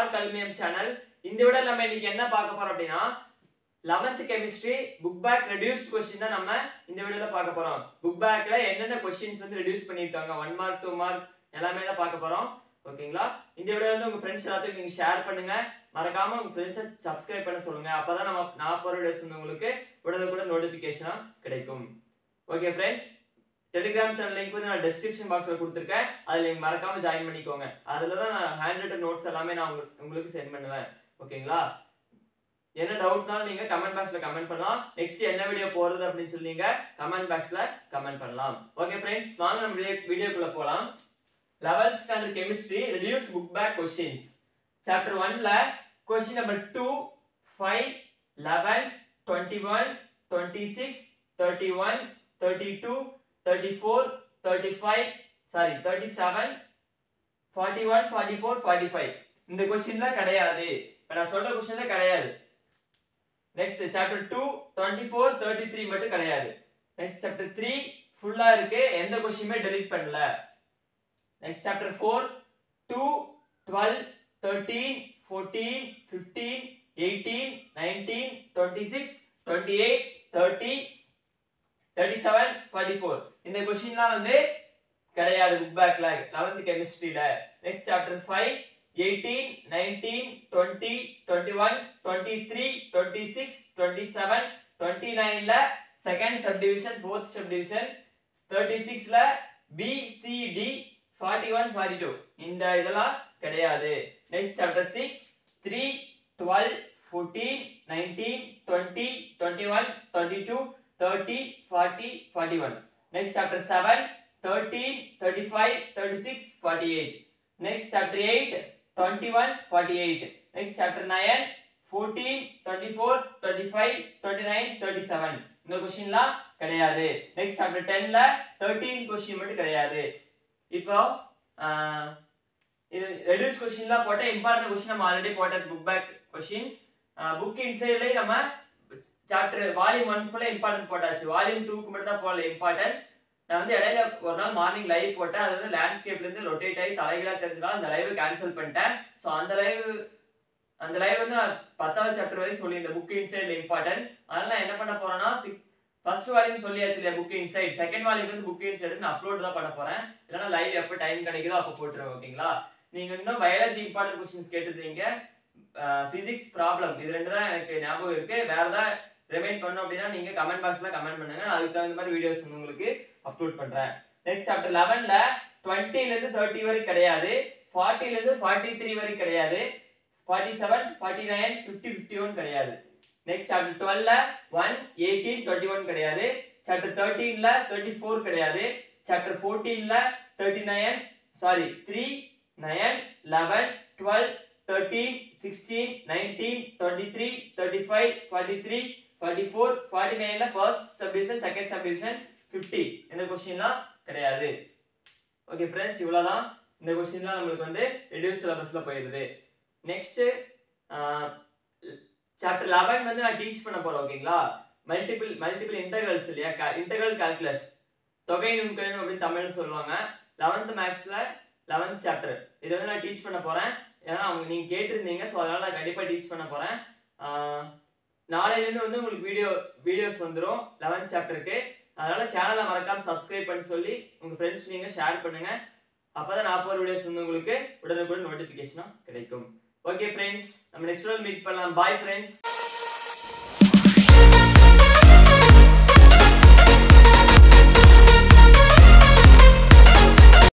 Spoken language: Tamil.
ஸ்டார் கல்மியம் சேனல் இந்த விட நம்ம இன்னைக்கு என்ன பார்க்க போறோம் அப்படின்னா eleventh chemistry book back reduced question தான் நம்ம இந்த வீடியோல பார்க்க போறோம் புக் பேக்ல என்னென்ன கொஸ்டின்ஸ் வந்து ரெடியூஸ் பண்ணியிருக்காங்க ஒன் மார்க் டூ மார்க் எல்லாமே தான் பார்க்க போறோம் ஓகேங்களா இந்த வீடியோ வந்து உங்க ஃப்ரெண்ட்ஸ் எல்லாத்துக்கும் நீங்க ஷேர் பண்ணுங்க மறக்காம உங்க ஃப்ரெண்ட்ஸை சப்ஸ்கிரைப் பண்ண சொல்லுங்க அப்பதான் நம்ம நான் போற வீடியோஸ் வந்து உங்களுக்கு உடனுக்குடன் நோட்டிபிகேஷனா கிடைக்கும் okay friends Telegram channel link வந்து நான் டெஸ்கிரிப்ஷன் பாக்ஸ்ல கொடுத்துருக்கேன் அதுல நீங்க மறக்காம ஜாயின் பண்ணிக்கோங்க அதுல தான் நான் ஹேண்ட் ரிட்டன் நோட்ஸ் எல்லாமே நான் உங்களுக்கு- உங்களுக்கு சென்ட் பண்ணுவேன் ஓகேங்களா என்ன டவுட்னாலும் நீங்க கமெண்ட் பாக்ஸ்ல கமெண்ட் பண்ணலாம் நெக்ஸ்ட் என்ன வீடியோ போறது அப்படின்னு சொல்லி நீங்க கமெண்ட் பாக்ஸ்ல கமெண்ட் பண்ணலாம் ஓகே ஃப்ரெண்ட்ஸ் வாங்க நம்ம வீடியோ வீடியோக்குள்ள போலாம் 11th standard chemistry reduced book back questions chapter 1ல கொஸ்டின் நம்பர் 2 5 11 21 26 31 32 34 35 சாரி 37 41 44 45 இந்த கொஸ்டின்ல கிடையாது இப்ப நான் சொல்ற கொஸ்டின்ல கிடையாது நெக்ஸ்ட் சாப்டர் 2 24 33 மட்டும் கிடையாது நெக்ஸ்ட் சாப்டர் 3 ஃபுல்லா இருக்கு எந்த கொஸ்டினுமே டெலீட் பண்ணல நெக்ஸ்ட் சாப்டர் 4 2 12 13 14 15 18 19 26 28 30 37 44 இந்த கொஸ்டின்லாம் வந்து கிடையாது புக் பேக்ல 11th கெமிஸ்ட்ரியில நெக்ஸ்ட் சாப்டர் 5 18 19 20 21 23 26 27 29 ல செகண்ட் சப்டிவிஷன் ஃபோர்த் சப்டிவிஷன் 36 ல பி சி டி 41 42 இந்த இதெல்லாம் கிடையாது next chapter 6 3 12 14 19 20 21 22 30 40 41 next chapter 7 13 35 36 48 next chapter 8 21 48 next chapter 9 14 24 25 29 37 இந்த கொஸ்டின்லாம் கிடையாது நெக்ஸ்ட் சாப்டர் 10ல 13 கொஸ்டின் மட்டும் கிடையாது இப்போ ஆஹ், இது ரெடியூஸ் கொஸ்டின்லாம் போட்ட இம்பார்ட்டன்ட் கொஸ்டின் நம்ம ஆல்ரெடி போட்டாச்சு புக் பேக் கொஸ்டின் புக் இன்சைட்லயே நம்ம சாப்டர் வால்யூம் ஒன் ஃபுல்லா இம்பார்ட்டன்ட் போட்டாச்சு வால்யூம் டூக்கு மட்டும் தான் போடல இம்பார்ட்டன்ட் நான் வந்து இடையில ஒரு நாள் மார்னிங் லைவ் போட்டேன் அது வந்து லேண்ட்ஸ்கேப்ல இருந்து ரொட்டேட் ஆகி தலைகீழா தெரிஞ்சனால அந்த லைவ் கேன்சல் பண்ணிட்டேன் ஸோ அந்த லைவ் அந்த லைவ் வந்து நான் பத்தாவது சாப்டர் வரை சொல்லி இந்த புக் இன்சைட்ல இம்பார்ட்டன்ட் அதனால நான் என்ன பண்ண போறேன்னா சிக் ஃபர்ஸ்ட் வால்யூம் சொல்லியாச்சு இல்லையா புக் இன்சைட் செகண்ட் வால்யூம் வந்து புக் இன்சைட் நான் அப்லோட் தான் பண்ண போறேன் இல்லைன்னா லைவ் எப்போ டைம் கிடைக்குதோ அப்போ போட்டுருவேன் ஓகேங்களா நீங்க இன்னும் பயாலஜி இம்பார்ட்டன்ட் கொஸ்டின்ஸ் கேட்டிருந்தீங்க பிசிக்ஸ் ப்ராப்ளம் இது ரெண்டு தான் எனக்கு ஞாபகம் இருக்கு வேற ஏதாவது ரிமைண்ட் பண்ணோம் அப்படின்னா நீங்க கமெண்ட் பாக்ஸ்ல கமெண்ட் பண்ணுங்க நான் அதுக்கு தகுந்த மாதிரி வீடியோஸ் உங்களுக்கு அப்லோட் பண்றேன் நெக்ஸ்ட் சாப்டர் லெவன்ல டுவெண்ட்டில இருந்து தேர்ட்டி வரை கிடையாது ஃபார்ட்டில இருந்து ஃபார்ட்டி த்ரீ வரை கிடையாது forty seven forty nine fifty fifty one கிடையாது நெக்ஸ்ட் சாப்டர் டுவெல்ல ஒன் எயிட்டீன் டுவெண்ட்டி ஒன் கிடையாது சாப்டர் தேர்ட்டீன்ல தேர்ட்டி ஃபோர் கிடையாது சாப்டர் ஃபோர்டீன்ல thirty nine sorry three nine eleven twelve thirteen sixteen nineteen twenty three thirty five forty three forty four forty நைன்ல first subdivision second subdivision fifty இந்த கொஸ்டின்லாம் கிடையாது ஓகே ஃப்ரெண்ட்ஸ் இவ்வளோதான் இந்த கொஸ்டின்லாம் நம்மளுக்கு வந்து ரெடியூஸ் சிலபஸ்ல போயிடுது நெக்ஸ்ட் சாப்டர் லெவன் வந்து நான் டீச் பண்ண போறேன் ஓகேங்களா மல்டிபிள் மல்டிபிள் இன்டெகிரல்ஸ் இல்லையா இன்டெகிரல் கால்குலஸ் தொகை நுண்கணிதம் அப்படின்னு தமிழ்ல சொல்லுவாங்க லெவன்த் மேக்ஸ்ல லெவன்த் சாப்டர் இது வந்து நான் டீச் பண்ண போறேன் ஏன்னா அவங்க நீங்க கேட்டிருந்தீங்க ஸோ அதனால நான் கண்டிப்பா டீச் பண்ண போறேன் ஆஹ் நாளையிலேருந்து வந்து உங்களுக்கு வீடியோ வீடியோஸ் வந்துடும் லெவன்த் சாப்டருக்கு அதனால சேனலை மறக்காம சப்ஸ்கிரைப் பண்ணி சொல்லி உங்க ஃப்ரெண்ட்ஸ் நீங்க ஷேர் பண்ணுங்க அப்பதான் நான் போற வீடியோஸ் வந்து உங்களுக்கு உடனுக்குடன் நோட்டிபிகேஷனா கிடைக்கும் ஓகே ஃப்ரெண்ட்ஸ் நம்ம நெக்ஸ்ட் மீட் பண்ணலாம் பாய் ஃப்ரெண்ட்ஸ்